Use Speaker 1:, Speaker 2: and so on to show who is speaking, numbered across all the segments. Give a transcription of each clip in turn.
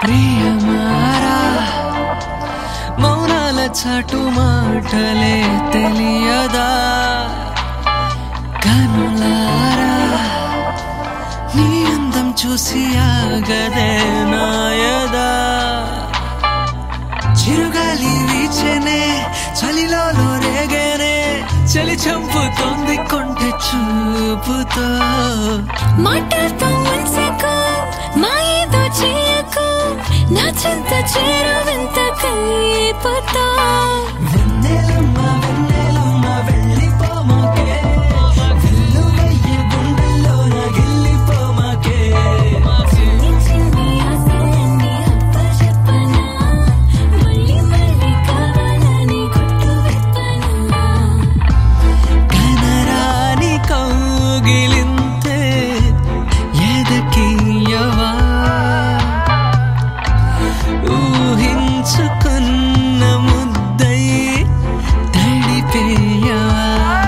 Speaker 1: ప్రియమారా మౌనాల చాటు మాటలే తెలియదా కనులారా నీ అందం చూసి ఆగదే నాయదా చిరుగాలి వీచెనే చలిలో రేగేనే చలి చంపుతోంది కొంటె చూపుతో
Speaker 2: మాటలతో మనసుకు మాయేదో చేయకు నా చింత చేరు వింత కైపోతా
Speaker 1: వెన్నెలమ్మ వెన్నెలమ్మ వెళ్ళిపోమాకే వెల్లువయ్యే గుండెల్లోన గిల్లిపోమాకే
Speaker 2: చిన్ని చిన్ని ఆశలన్నీ అప్పచెప్పనా మళ్ళీ మళ్ళీ కావాలని గుట్టు విప్పనా
Speaker 1: కనరాని కౌగిలింతే ఎదకియవా ఊహించుకున్న ముద్దై తడిపేయవా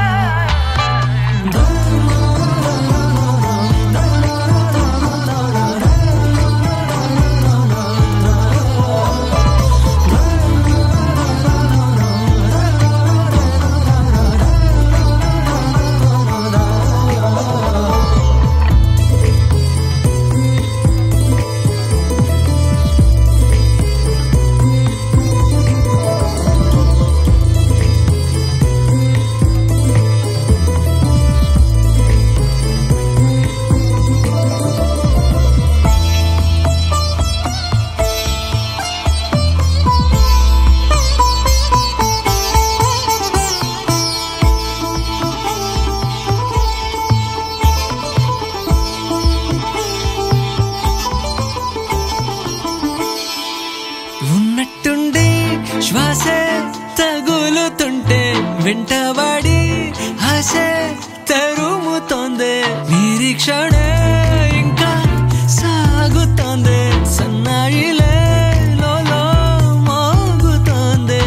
Speaker 1: ఉన్నట్టుండి శ్వాసే తగులుతుంటే వెంటబడి ఆశే తరుముతోంది నిరీక్షణే ఇంకా సాగుతోంది సన్నాయిలే లోలో మోగుతోంది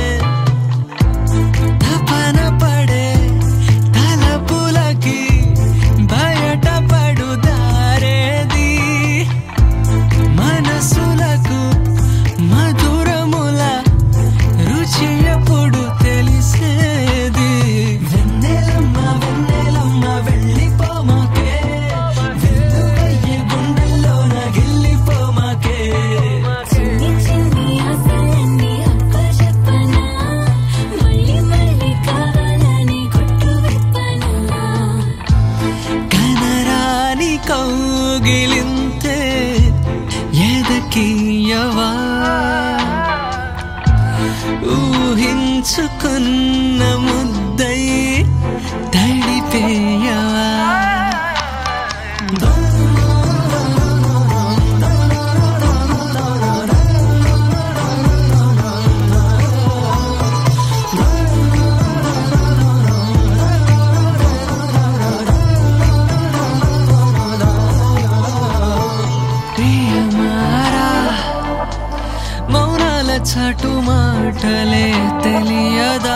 Speaker 1: తపన పడే తలపులకి బయట పడుదారేది మనసులకు మధురముల రుచి ఎప్పుడు తెలిసేది వెన్నెలమ్మ వెన్నెలమ్మ వెళ్ళిపోమాకే వెల్లువయ్యే గుండెల్లోన గిల్లిపోమాకే
Speaker 2: చిన్ని చిన్ని ఆశలన్నీ అప్పచెప్పనా మళ్ళీ మళ్ళీ కావాలని గుట్టు విప్పనా
Speaker 1: కనరాని కౌగిలింతే ఎదకియవా ఊహించుకున్న ముద్దై తడిపేయవా ప్రియమారా మౌనాల చాటు మాటలే తెలియదా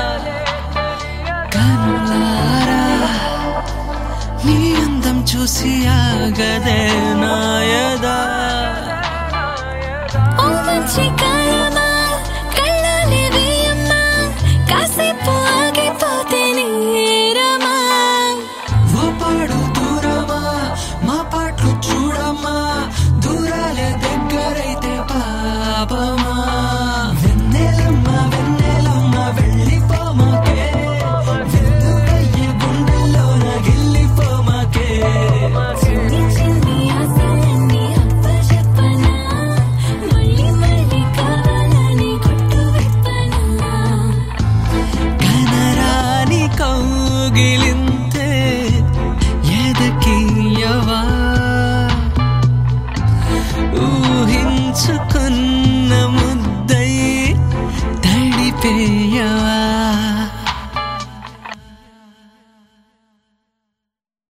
Speaker 1: కనులారా నీ అందం చూసి ఆగదే నాయదా
Speaker 2: ఓ మంచి కాలమా కళ్ళని వేయమ్మా కాసేపు ఆగిపోతే నీరమా
Speaker 1: ఓ పాడు దూరమా మా పాటలు చూడమ్మా దూరాలే దగ్గరైతే పాపమా వెన్నెలమ్మ వెన్నెలమ్మ వెళ్ళిపోమాకే వెల్లువయ్యే గుండెల్లోన గిల్లిపోమాకే
Speaker 2: చిన్ని చిన్ని ఆశలన్నీ అప్పచెప్పనా మళ్ళీ మళ్ళీ కావాలని గుట్టు విప్పనా
Speaker 1: కనరాని కౌగిలింతే ఎదకియవా ఊహించుకున్న ముద్దై తడిపే